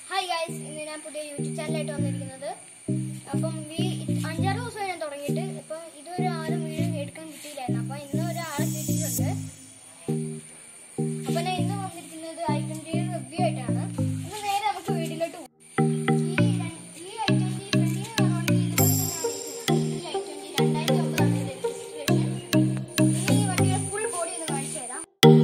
Hi guys ഇന്ന് ഞാൻ പുതിയ യൂട്യൂബ് ചാനലായിട്ട് വന്നിരിക്കുന്നത് അപ്പം ഈ അഞ്ചാറ് ദിവസമായി ഞാൻ തുടങ്ങിയിട്ട് ഇപ്പം ഇതുവരെ ആരും വീഡിയോ എടുക്കാൻ കിട്ടിയില്ലായിരുന്നു അപ്പം ഇന്ന് ഒരാളെ കിട്ടിയിട്ടുണ്ട് അപ്പം ഞാൻ ഇന്ന് വന്നിരിക്കുന്നത് ഐറ്റൻ്റെ റിവ്യൂ ആയിട്ടാണ് ഇന്ന് നേരെ നമുക്ക് വീട്ടിലോട്ട് പോകാം ഈ ര- ഈ ഐറ്റൻ്റെ ഫ്രണ്ടിൽ കാണുവാണെങ്കിൽ ഇതുപോലെ തന്നെയാണ് ഇരിക്കുന്നത്. ഈ ഐറ്റൻ്റെ രണ്ടായിരത്തി ഒമ്പതാണ് ഇതിന്റെ രജിസ്ട്രേഷൻ ഈ വണ്ടിയുടെ ഫുൾ ബോഡി ഒന്ന് കാണിച്ചു തരാം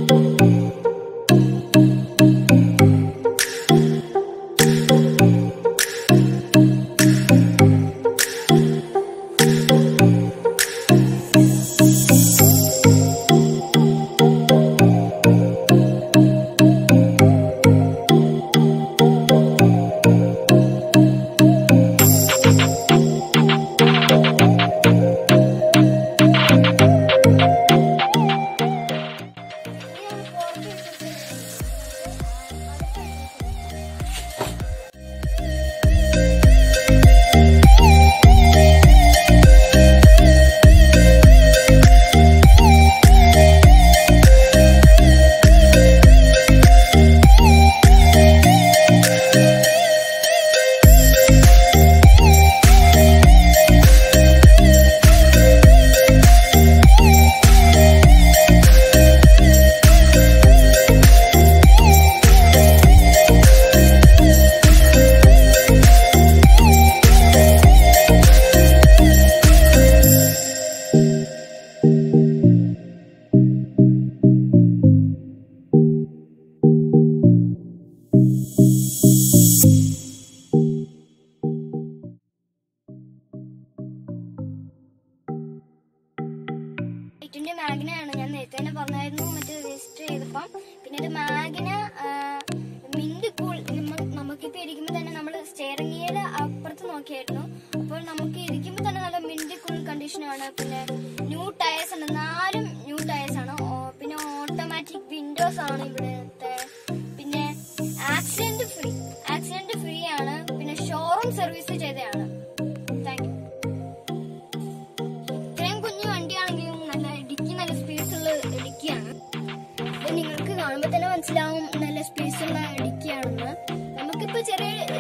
ഇതിന്റെ മാഗ്നയാണ് ഞാൻ നേരത്തെ തന്നെ പറഞ്ഞായിരുന്നു മറ്റേ രജിസ്റ്റർ ചെയ്തപ്പം പിന്നെ ഇത് മാഗ്ന മിന്റ് കൂൾ നമുക്കിപ്പോ ഇരിക്കുമ്പോൾ തന്നെ നമ്മൾ സ്റ്റെയറിംഗിയുടെ അപ്പുറത്ത് നോക്കിയായിരുന്നു അപ്പോൾ നമുക്ക് ഇരിക്കുമ്പോൾ തന്നെ നല്ല മിന്റ് കൂൾ കണ്ടീഷനാണ് പിന്നെ ന്യൂ ടയേഴ്സ് ഉണ്ട് നാലും ന്യൂ ടയേഴ്സ് ആണ് ഓ- പിന്നെ ഓട്ടോമാറ്റിക് വിൻഡോസ് ആണ് ഇവിടുത്തെ പിന്നെ ആക്സിഡന്റ് ഫ്രീ ആക്സിഡന്റ് ഫ്രീ ആണ് പിന്നെ ഷോറൂം സർവീസ് ചെയ്തതാണ് താങ്ക് യു ഇത്രയും കുഞ്ഞു വണ്ടിയാണെങ്കിലും നല്ല ഇടുക്കി നല്ല സ്പേസ് ഉള്ള ഇടുക്കിയാണ് ഇത് നിങ്ങൾക്ക് കാണുമ്പോൾ തന്നെ മനസ്സിലാവും നല്ല സ്പേസ് ഉള്ള ഇടുക്കിയാണെന്ന് നമുക്കിപ്പോ ചെറിയ